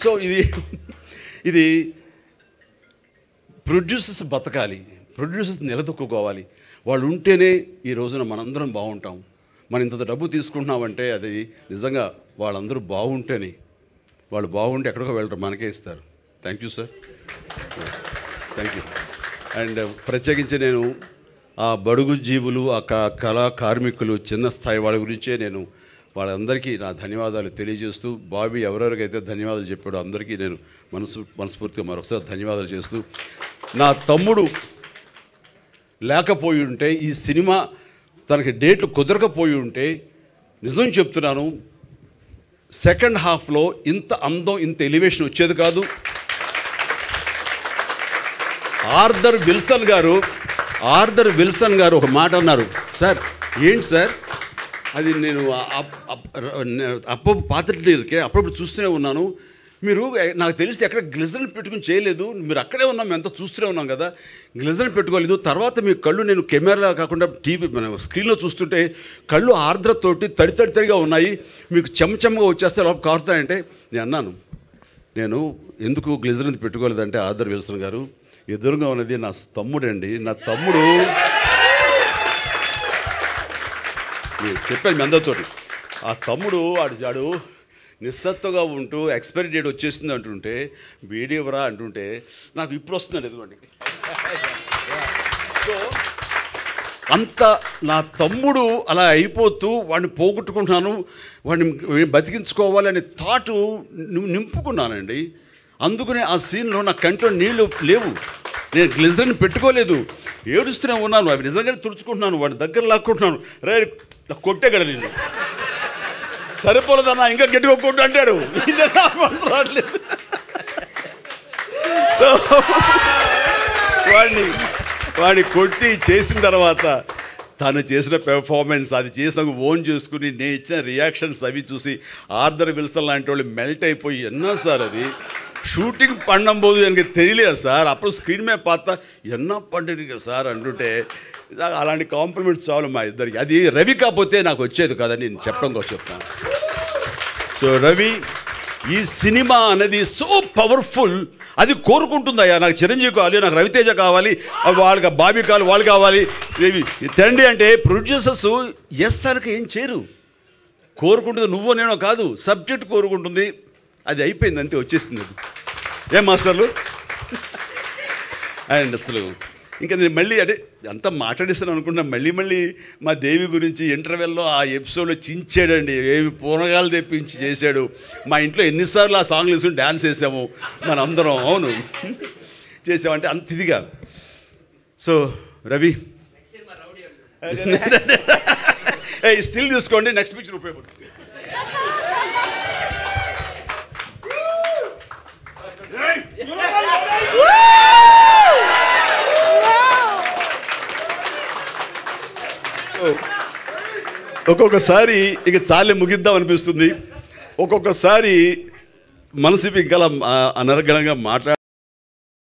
so ఇది ఇది producers బతకాలి ప్రొడ్యూసర్స్ నిలదొక్కుకోవాలి వాళ్ళు ఉంటేనే ఈ రోజున మనందరం బాగుంటాం మనం ఇంత డబ్బు తీసుకుంటున్నామంటే అది నిజంగా వాళ్ళందరూ బాగుంటేనే వాళ్ళు బాగుంటే ఎక్కడికో వెళ్ళరు మనకే ఇస్తారు thank you sir thank you and ప్రత్యేకించి నేను ఆ బడుగు జీవులు ఆ క- కళా కార్మికులు చిన్న స్థాయి వాళ్ళ గురించే నేను వాళ్ళందరికీ నా ధన్యవాదాలు తెలియజేస్తూ బాబీ ఎవరెవరికైతే ధన్యవాదాలు చెప్పాడో అందరికీ నేను మనసు మనస్ఫూర్తిగా మరొకసారి ధన్యవాదాలు చేస్తూ నా తమ్ముడు లేకపోయి ఉంటే ఈ సినిమా తనకి డేట్లు కుదరకపోయి ఉంటే నిజం చెప్తున్నాను సెకండ్ హాఫ్లో ఇంత అందం ఇంత ఎలివేషన్ వచ్చేది కాదు Arthur Wilson garu Arthur Wilson garu ఒక మాట అన్నారు సార్ ఏంటి సార్ అది నేను అప్- అప్- అప్ప పాత్రకే అప్పుడప్పుడు చూస్తూనే ఉన్నాను మీరు నాకు తెలిసి ఎక్కడ గ్లిజర్ పెట్టుకుని చేయలేదు మీరు అక్కడే ఉన్నాం మేము అంతా చూస్తూనే ఉన్నాం కదా గ్లిజర్ పెట్టుకోలేదు తర్వాత మీ కళ్ళు నేను కెమెరా కాకుండా టీవీ మన స్క్రీన్లో చూస్తుంటే కళ్ళు ఆర్ద్రతోటి తడి తడి తడిగా ఉన్నాయి మీకు చెమ్మచెమ్మగా వచ్చేస్తే లోపల కారుతాయంటే నేను అన్నాను నేను ఎందుకు గ్లిజరిన్ పెట్టుకోలేదంటే ఆదర్ విల్సన్ గారు ఎదురుగా ఉన్నది నా తమ్ముడండి నా తమ్ముడు నేను చెప్పాను మీ అందరితోటి ఆ తమ్ముడు ఆడు ఆడు నిస్సత్తుగా ఉంటూ ఎక్స్పైరీ డేట్ వచ్చేసింది అంటుంటే వీడియోవరా అంటుంటే నాకు ఇప్పుడు వస్తున్నాడు ఎదుగుండి సో అంత నా తమ్ముడు అలా అయిపోతూ వాడిని పోగొట్టుకుంటున్నాను వాడిని బతికించుకోవాలి అనే థాటు నింపుకున్నానండి అందుకనే ఆ సీన్లో నా కంట్లో నీళ్లు లేవు నేను గ్లిజరిన్ పెట్టుకోలేదు ఏడుస్తూనే ఉన్నాను అవి నిజంగానే తుడుచుకుంటున్నాను వాడి దగ్గర లాక్కుంటున్నాను రే కొట్టేగడ నేను సరిపోలేదన్నా ఇంకా గట్టిగా కొట్టు అంటాడు ఇది నాకు మనసు రావట్లేదు సో వాడిని వాడిని కొట్టి చేసిన తర్వాత తను చేసిన పెర్ఫార్మెన్స్ అది చేసిన ఓన్ చేసుకుని నేను ఇచ్చిన రియాక్షన్స్ అవి చూసి ఆర్దర్ విల్సన్ లాంటి వాళ్ళు మెల్ట్ అయిపోయి ఎన్నా సార్ అది షూటింగ్ பண்ணும்போது எனக்கு తెలియలేదు సార్ అప్పుడు స్క్రీన్ మీద పాత ఎన్నో పండుగ సార్ అంటుంటే ఇదా- అలాంటి కాంప్లిమెంట్స్ చాలు మా ఇద్దరికి అది రవి కాకపోతే నాకు వచ్చేది కదని నేను చెప్పడం కోసం చెప్తాను సో రవి ఈ సినిమా అనేది సో పవర్ఫుల్ అది కోరుకుంటుందయ్యా నాకు చిరంజీవి కావాలి నాకు రవితేజ కావాలి ఆ వాళ్ళకి బాబీ కావాలి వాళ్ళు కావాలి ఇవి తండ్రి అంటే ప్రొడ్యూసర్స్ ఎస్ అనక ఏం చేయరు కోరుకుంటుంది నువ్వు నేను కాదు సబ్జెక్ట్ కోరుకుంటుంది అది అయిపోయింది అంతే వచ్చేసింది అది ఏం మాస్టర్లు అండ్ అసలు ఇంకా నేను మళ్ళీ అంటే అంతా మాట్లాడిస్తాను అనుకున్నా మళ్ళీ మళ్ళీ మా దేవి గురించి ఇంటర్వెల్లో ఆ ఎపిసోడ్లో చించాడండి ఏమి పూనగాలు తెప్పించి చేశాడు మా ఇంట్లో ఎన్నిసార్లు ఆ సాంగ్లు వేసుకుని డ్యాన్స్ వేసాము మన అందరం అవును చేసామంటే అంత ఇదిగా సో రవి ఏ స్టిల్ తీసుకోండి నెక్స్ట్ పిక్చర్ ఉపయోగపడుతుంది ఒక్కొక్కసారి ఇక చాలే ముగిద్దాం అనిపిస్తుంది ఒక్కొక్కసారి మనసు ఇంకా అలా, ఆ, అనర్గళంగా మాట్లా